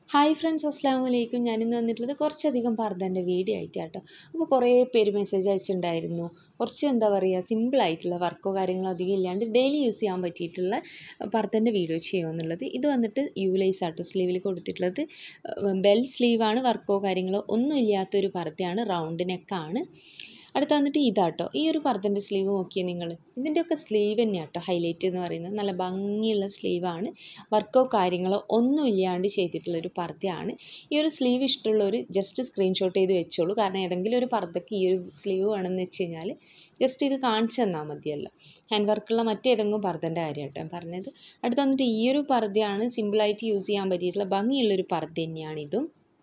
hi friends അസ്സാം വലൈക്കും ഞാനിന്ന് വന്നിട്ടുള്ളത് കുറച്ചധികം പർദ്ദൻ്റെ വീഡിയോ ആയിട്ടാട്ടോ അപ്പോൾ കുറേ പേര് മെസ്സേജ് അയച്ചിട്ടുണ്ടായിരുന്നു കുറച്ച് എന്താ പറയുക സിമ്പിളായിട്ടുള്ള വർക്കോ കാര്യങ്ങളോ അധികം ഇല്ലാണ്ട് ഡെയിലി യൂസ് ചെയ്യാൻ പറ്റിയിട്ടുള്ള പർദ്ദൻ്റെ വീഡിയോ ചെയ്യുമെന്നുള്ളത് ഇത് വന്നിട്ട് യൂലൈസ് ആട്ടോ സ്ലീവിൽ കൊടുത്തിട്ടുള്ളത് ബെൽ സ്ലീവാണ് വർക്കോ കാര്യങ്ങളോ ഒന്നും ഇല്ലാത്തൊരു പർദ്ദയാണ് റൗണ്ട് നെക്കാണ് അടുത്ത വന്നിട്ട് ഇതാട്ടോ ഈ ഒരു പർദ്ദൻ്റെ സ്ലീവ് നോക്കിയേ നിങ്ങൾ ഇതിൻ്റെയൊക്കെ സ്ലീവ് തന്നെയാണ് കേട്ടോ ഹൈലൈറ്റ് എന്ന് പറയുന്നത് നല്ല ഭംഗിയുള്ള സ്ലീവാണ് വർക്കോ കാര്യങ്ങളോ ഒന്നും ഇല്ലാണ്ട് ചെയ്തിട്ടുള്ളൊരു പർദ്ദയാണ് ഈ ഒരു സ്ലീവ് ഇഷ്ടമുള്ളവർ ജസ്റ്റ് സ്ക്രീൻഷോട്ട് ചെയ്ത് വെച്ചോളൂ കാരണം ഏതെങ്കിലും ഒരു പർദ്ദക്ക് ഈ ഒരു സ്ലീവ് വേണമെന്ന് വെച്ച് കഴിഞ്ഞാൽ ജസ്റ്റ് ഇത് കാണിച്ചു തന്നാൽ മതിയല്ലോ ഹാൻഡ് വർക്കുള്ള മറ്റേതെങ്കിലും പർദ്ദൻ്റെ കാര്യം കേട്ടോ ഞാൻ പറഞ്ഞത് അടുത്ത് വന്നിട്ട് ഈ ഒരു പർദ്ദയാണ് സിമ്പിളായിട്ട് യൂസ് ചെയ്യാൻ പറ്റിയിട്ടുള്ള ഭംഗിയുള്ളൊരു പർദ്ദ തന്നെയാണ് ഇതും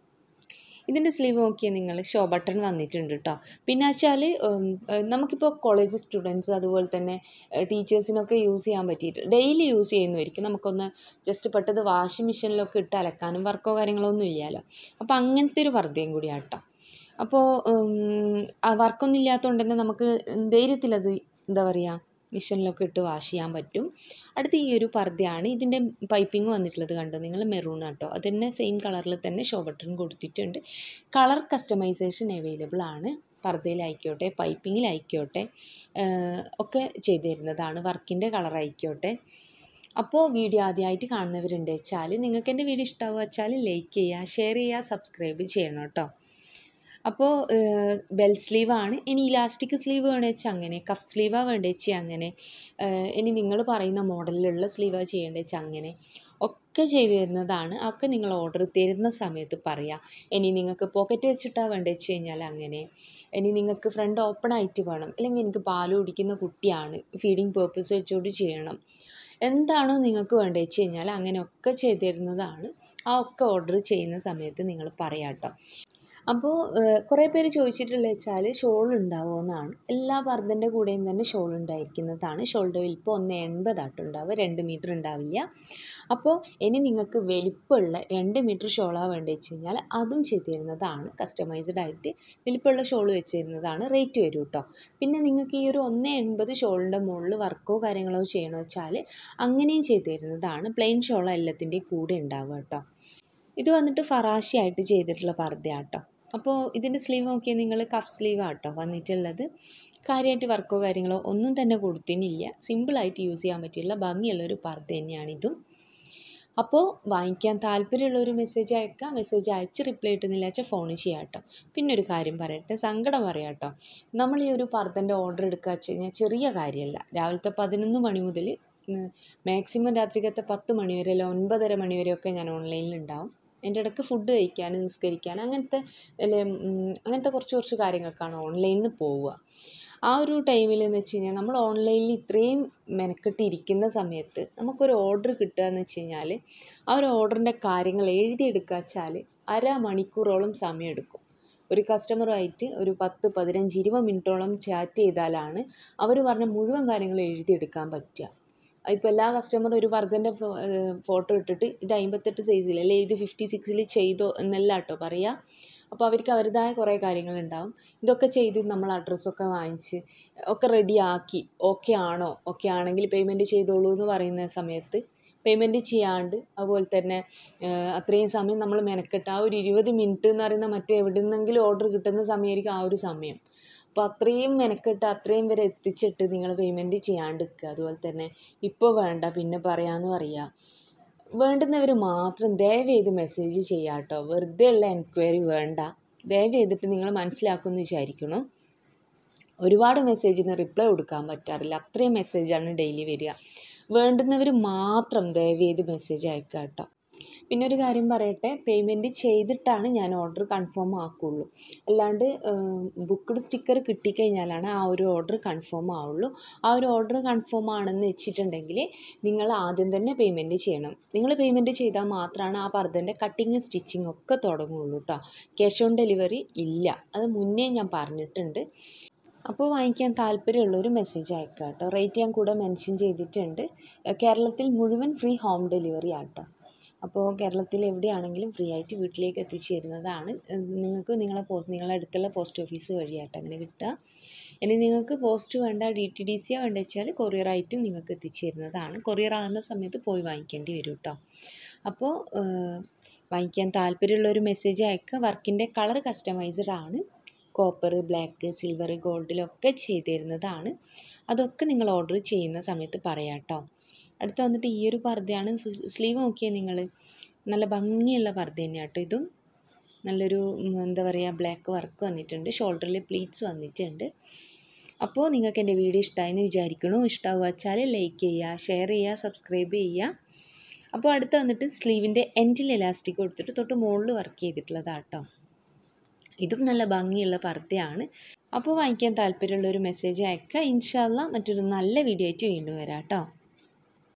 ഇതിൻ്റെ സ്ലീവ് നോക്കിയാൽ നിങ്ങൾ ഷോ ബട്ടൺ വന്നിട്ടുണ്ട് കേട്ടോ പിന്നെ വെച്ചാൽ നമുക്കിപ്പോൾ കോളേജ് സ്റ്റുഡൻസ് അതുപോലെ തന്നെ ടീച്ചേഴ്സിനൊക്കെ യൂസ് ചെയ്യാൻ പറ്റിയിട്ട് ഡെയിലി യൂസ് ചെയ്യുന്നതായിരിക്കും നമുക്കൊന്ന് ജസ്റ്റ് പെട്ടത് വാഷിംഗ് മെഷീനിലൊക്കെ ഇട്ട് അലക്കാനും വർക്കോ കാര്യങ്ങളോ ഒന്നും ഇല്ലല്ലോ അപ്പോൾ അങ്ങനത്തെ ഒരു പർദ്ദയും കൂടിയാണ് കേട്ടോ അപ്പോൾ വർക്കൊന്നും ഇല്ലാത്തതുകൊണ്ട് തന്നെ നമുക്ക് ധൈര്യത്തിൽ അത് എന്താ പറയുക മിഷനിലൊക്കെ ഇട്ട് വാഷ് ചെയ്യാൻ പറ്റും അടുത്ത ഈ ഒരു പർദ്ദയാണ് ഇതിൻ്റെ പൈപ്പിംഗ് വന്നിട്ടുള്ളത് കണ്ടോ നിങ്ങൾ മെറൂൺ കേട്ടോ അത് തന്നെ സെയിം കളറിൽ തന്നെ ഷോ ബട്ടൺ കൊടുത്തിട്ടുണ്ട് കളർ കസ്റ്റമൈസേഷൻ അവൈലബിൾ ആണ് പർദ്ദയിലായിക്കോട്ടെ പൈപ്പിങ്ങിലായിക്കോട്ടെ ഒക്കെ ചെയ്തു തരുന്നതാണ് വർക്കിൻ്റെ കളറായിക്കോട്ടെ അപ്പോൾ വീഡിയോ ആദ്യമായിട്ട് കാണുന്നവരുണ്ട് വെച്ചാൽ നിങ്ങൾക്ക് എൻ്റെ വീഡിയോ ഇഷ്ടമാവുക വെച്ചാൽ ലൈക്ക് ചെയ്യുക ഷെയർ ചെയ്യുക സബ്സ്ക്രൈബ് ചെയ്യണം കേട്ടോ അപ്പോൾ ബെൽ സ്ലീവാണ് ഇനി ഇലാസ്റ്റിക് സ്ലീവ് വേണമെന്ന് വെച്ചാൽ അങ്ങനെ കഫ് സ്ലീവാണ് വേണ്ടത് വെച്ചാൽ അങ്ങനെ ഇനി നിങ്ങൾ പറയുന്ന മോഡലിലുള്ള സ്ലീവാണ് ചെയ്യേണ്ടത് വെച്ചാൽ അങ്ങനെ ഒക്കെ ചെയ്തു തരുന്നതാണ് ഒക്കെ നിങ്ങൾ ഓർഡർ തരുന്ന സമയത്ത് പറയാം ഇനി നിങ്ങൾക്ക് പോക്കറ്റ് വെച്ചിട്ടാണ് വേണ്ടത് വെച്ച് കഴിഞ്ഞാൽ അങ്ങനെ ഇനി നിങ്ങൾക്ക് ഫ്രണ്ട് ഓപ്പൺ ആയിട്ട് വേണം അല്ലെങ്കിൽ എനിക്ക് പാൽ കുടിക്കുന്ന കുട്ടിയാണ് ഫീഡിങ് പേർപ്പസ് വെച്ചുകൊണ്ട് ചെയ്യണം എന്താണോ നിങ്ങൾക്ക് വേണ്ടത് വെച്ച് കഴിഞ്ഞാൽ അങ്ങനെയൊക്കെ ചെയ്തു തരുന്നതാണ് ആ ഒക്കെ ഓർഡർ ചെയ്യുന്ന സമയത്ത് നിങ്ങൾ പറയാം കേട്ടോ അപ്പോൾ കുറേ പേര് ചോദിച്ചിട്ടുള്ളത് വെച്ചാൽ ഷോൾ ഉണ്ടാവുമോ എന്നാണ് എല്ലാ പർദ്ദൻ്റെ കൂടെയും തന്നെ ഷോൾ ഉണ്ടായിരിക്കുന്നതാണ് ഷോളിൻ്റെ വലിപ്പം ഒന്ന് എൺപതായിട്ട് ഉണ്ടാവുക രണ്ട് മീറ്റർ ഉണ്ടാവില്ല അപ്പോൾ ഇനി നിങ്ങൾക്ക് വലിപ്പമുള്ള രണ്ട് മീറ്റർ ഷോളാണ് വേണ്ടത് വെച്ച് കഴിഞ്ഞാൽ അതും ചെയ്തു തരുന്നതാണ് കസ്റ്റമൈസ്ഡ് ആയിട്ട് വലിപ്പമുള്ള ഷോൾ വെച്ച് തരുന്നതാണ് റേറ്റ് വരും കേട്ടോ പിന്നെ നിങ്ങൾക്ക് ഈ ഒരു ഒന്ന് എൺപത് ഷോളിൻ്റെ മുകളിൽ വർക്കോ കാര്യങ്ങളോ ചെയ്യണമെന്ന് വെച്ചാൽ അങ്ങനെയും ചെയ്തു തരുന്നതാണ് പ്ലെയിൻ ഷോൾ എല്ലാത്തിൻ്റെയും കൂടെ ഉണ്ടാവുക കേട്ടോ ഇത് വന്നിട്ട് ഫറാശി ആയിട്ട് ചെയ്തിട്ടുള്ള പർദ്ദയാട്ടോ അപ്പോൾ ഇതിൻ്റെ സ്ലീവ് നോക്കിയാൽ നിങ്ങൾ കഫ് സ്ലീവ് ആട്ടോ വന്നിട്ടുള്ളത് കാര്യമായിട്ട് വർക്കോ കാര്യങ്ങളോ ഒന്നും തന്നെ കൊടുത്തിനില്ല സിമ്പിളായിട്ട് യൂസ് ചെയ്യാൻ പറ്റിയുള്ള ഭംഗിയുള്ളൊരു പർദ്ദ തന്നെയാണിതും അപ്പോൾ വാങ്ങിക്കാൻ താല്പര്യമുള്ളൊരു മെസ്സേജ് അയക്കാം മെസ്സേജ് അയച്ച് റിപ്ലൈ കിട്ടുന്നില്ല വെച്ചാൽ ഫോൺ ചെയ്യാം കേട്ടോ പിന്നെ ഒരു കാര്യം പറയട്ടെ സങ്കടം പറയാം കേട്ടോ നമ്മൾ ഈ ഒരു പർദ്ദൻ്റെ ഓർഡർ എടുക്കുക വെച്ച് കഴിഞ്ഞാൽ ചെറിയ കാര്യമല്ല രാവിലത്തെ പതിനൊന്ന് മണി മുതൽ മാക്സിമം രാത്രിക്കത്തെ പത്ത് മണി വരെ അല്ല ഒൻപതര മണി വരെയൊക്കെ ഞാൻ ഓൺലൈനിൽ ഉണ്ടാവും എൻ്റെ ഇടയ്ക്ക് ഫുഡ് കഴിക്കാൻ നിസ്കരിക്കാൻ അങ്ങനത്തെ അല്ലെ അങ്ങനത്തെ കുറച്ച് കുറച്ച് കാര്യങ്ങൾക്കാണ് ഓൺലൈനിൽ നിന്ന് പോവുക ആ ഒരു ടൈമിൽ എന്ന് വെച്ച് കഴിഞ്ഞാൽ നമ്മൾ ഓൺലൈനിൽ ഇത്രയും മെനക്കെട്ടിരിക്കുന്ന സമയത്ത് നമുക്കൊരു ഓർഡർ കിട്ടുക എന്ന് വെച്ച് കഴിഞ്ഞാൽ ആ ഒരു ഓർഡറിൻ്റെ കാര്യങ്ങൾ എഴുതിയെടുക്കുക വെച്ചാൽ അര മണിക്കൂറോളം സമയമെടുക്കും ഒരു കസ്റ്റമറുമായിട്ട് ഒരു പത്ത് പതിനഞ്ച് ഇരുപത് മിനിറ്റോളം ചാറ്റ് ചെയ്താലാണ് അവർ പറഞ്ഞ മുഴുവൻ കാര്യങ്ങളും എഴുതിയെടുക്കാൻ പറ്റുക ഇപ്പോൾ എല്ലാ കസ്റ്റമറും ഒരു വർദ്ധൻ്റെ ഫോട്ടോ ഇട്ടിട്ട് ഇത് അമ്പത്തെട്ട് സൈസിൽ അല്ലെ ഇത് ഫിഫ്റ്റി സിക്സിൽ ചെയ്തോ എന്നല്ല കേട്ടോ പറയുക അപ്പോൾ അവർക്ക് അവരുടേതായ കുറേ കാര്യങ്ങളുണ്ടാവും ഇതൊക്കെ ചെയ്ത് നമ്മൾ അഡ്രസ്സൊക്കെ വാങ്ങിച്ച് ഒക്കെ റെഡിയാക്കി ഓക്കെ ആണോ ഓക്കെ ആണെങ്കിൽ പേയ്മെൻറ്റ് ചെയ്തോളൂ എന്ന് പറയുന്ന സമയത്ത് പേയ്മെൻറ്റ് ചെയ്യാണ്ട് അതുപോലെ തന്നെ അത്രയും സമയം നമ്മൾ മെനക്കെട്ട് ആ ഒരു ഇരുപത് മിനിറ്റ് എന്ന് പറയുന്ന മറ്റേ എവിടെ നിന്നെങ്കിലും ഓർഡർ കിട്ടുന്ന സമയമായിരിക്കും ആ ഒരു സമയം അപ്പോൾ അത്രയും മെനക്കെട്ട് അത്രയും വരെ എത്തിച്ചിട്ട് നിങ്ങൾ പേയ്മെൻറ്റ് ചെയ്യാണ്ടിരിക്കുക അതുപോലെ തന്നെ ഇപ്പോൾ വേണ്ട പിന്നെ പറയാമെന്ന് പറയുക വേണ്ടുന്നവർ മാത്രം ദയവ് ചെയ്ത് മെസ്സേജ് ചെയ്യാം കേട്ടോ വെറുതെ ഉള്ള എൻക്വയറി വേണ്ട ദയവ് ചെയ്തിട്ട് നിങ്ങൾ മനസ്സിലാക്കുമെന്ന് വിചാരിക്കണം ഒരുപാട് മെസ്സേജിന് റിപ്ലൈ കൊടുക്കാൻ പറ്റാറില്ല അത്രയും മെസ്സേജാണ് ഡെയിലി വരിക വേണ്ടുന്നവർ മാത്രം ദയവ് ചെയ്ത് മെസ്സേജ് അയക്കുക കേട്ടോ പിന്നെ ഒരു കാര്യം പറയട്ടെ പേയ്മെൻറ്റ് ചെയ്തിട്ടാണ് ഞാൻ ഓർഡർ കൺഫേം ആക്കുള്ളൂ അല്ലാണ്ട് ബുക്ക്ഡ് സ്റ്റിക്കർ കിട്ടിക്കഴിഞ്ഞാലാണ് ആ ഒരു ഓർഡർ കൺഫേം ആവുള്ളൂ ആ ഒരു ഓർഡർ കൺഫേം ആണെന്ന് വെച്ചിട്ടുണ്ടെങ്കിൽ നിങ്ങൾ ആദ്യം തന്നെ പേയ്മെൻറ്റ് ചെയ്യണം നിങ്ങൾ പേയ്മെൻറ്റ് ചെയ്താൽ മാത്രമാണ് ആ പർദ്ദൻ്റെ കട്ടിങ് സ്റ്റിച്ചിങ് ഒക്കെ തുടങ്ങുള്ളൂ കേട്ടോ ക്യാഷ് ഓൺ ഡെലിവറി ഇല്ല അത് മുന്നേ ഞാൻ പറഞ്ഞിട്ടുണ്ട് അപ്പോൾ വാങ്ങിക്കാൻ താല്പര്യമുള്ളൊരു മെസ്സേജ് അയക്കുക കേട്ടോ റേറ്റ് ഞാൻ കൂടെ മെൻഷൻ ചെയ്തിട്ടുണ്ട് കേരളത്തിൽ മുഴുവൻ ഫ്രീ ഹോം ഡെലിവറി ആട്ടോ അപ്പോൾ കേരളത്തിൽ എവിടെയാണെങ്കിലും ഫ്രീ ആയിട്ട് വീട്ടിലേക്ക് എത്തിച്ചു തരുന്നതാണ് നിങ്ങൾക്ക് നിങ്ങളെ പോ നിങ്ങളെ അടുത്തുള്ള പോസ്റ്റ് ഓഫീസ് വഴിയായിട്ട് അങ്ങനെ കിട്ടുക ഇനി നിങ്ങൾക്ക് പോസ്റ്റ് വേണ്ട ഡി ടി ഡി സിയോ വേണ്ട വെച്ചാൽ കൊറിയറായിട്ടും നിങ്ങൾക്ക് എത്തിച്ചു തരുന്നതാണ് കൊറിയർ ആകുന്ന സമയത്ത് പോയി വാങ്ങിക്കേണ്ടി വരും കേട്ടോ അപ്പോൾ വാങ്ങിക്കാൻ താല്പര്യമുള്ള ഒരു മെസ്സേജ് അയക്കുക വർക്കിൻ്റെ കളർ കസ്റ്റമൈസ്ഡ് ആണ് കോപ്പർ ബ്ലാക്ക് സിൽവർ ഗോൾഡിലൊക്കെ ചെയ്ത് തരുന്നതാണ് അതൊക്കെ നിങ്ങൾ ഓർഡർ ചെയ്യുന്ന സമയത്ത് പറയാം കേട്ടോ അടുത്ത് വന്നിട്ട് ഈ ഒരു പർദ്ദയാണ് സ്ലീവ് നോക്കിയാൽ നിങ്ങൾ നല്ല ഭംഗിയുള്ള പർദ്ദ തന്നെയാണ് കേട്ടോ ഇതും നല്ലൊരു ഉം, എന്താ പറയുക ബ്ലാക്ക് വർക്ക് വന്നിട്ടുണ്ട് ഷോൾഡറിൽ പ്ലീറ്റ്സ് വന്നിട്ടുണ്ട് അപ്പോൾ നിങ്ങൾക്ക് എൻ്റെ വീഡിയോ ഇഷ്ടമായെന്ന് വിചാരിക്കണു ഇഷ്ടമാവുക വെച്ചാൽ ലൈക്ക് ചെയ്യുക ഷെയർ ചെയ്യുക സബ്സ്ക്രൈബ് ചെയ്യുക അപ്പോൾ അടുത്ത് വന്നിട്ട് സ്ലീവിൻ്റെ എൻഡിൽ എലാസ്റ്റിക് കൊടുത്തിട്ട് തൊട്ട് മുകളിൽ വർക്ക് ചെയ്തിട്ടുള്ളതാണ് കേട്ടോ ഇതും നല്ല ഭംഗിയുള്ള പർദ്ദയാണ് അപ്പോൾ വാങ്ങിക്കാൻ താല്പര്യമുള്ള ഒരു മെസ്സേജ് അയക്കുക ഇൻഷാല്ല മറ്റൊരു നല്ല വീഡിയോ ആയിട്ട് വീണ്ടും വരാം കേട്ടോ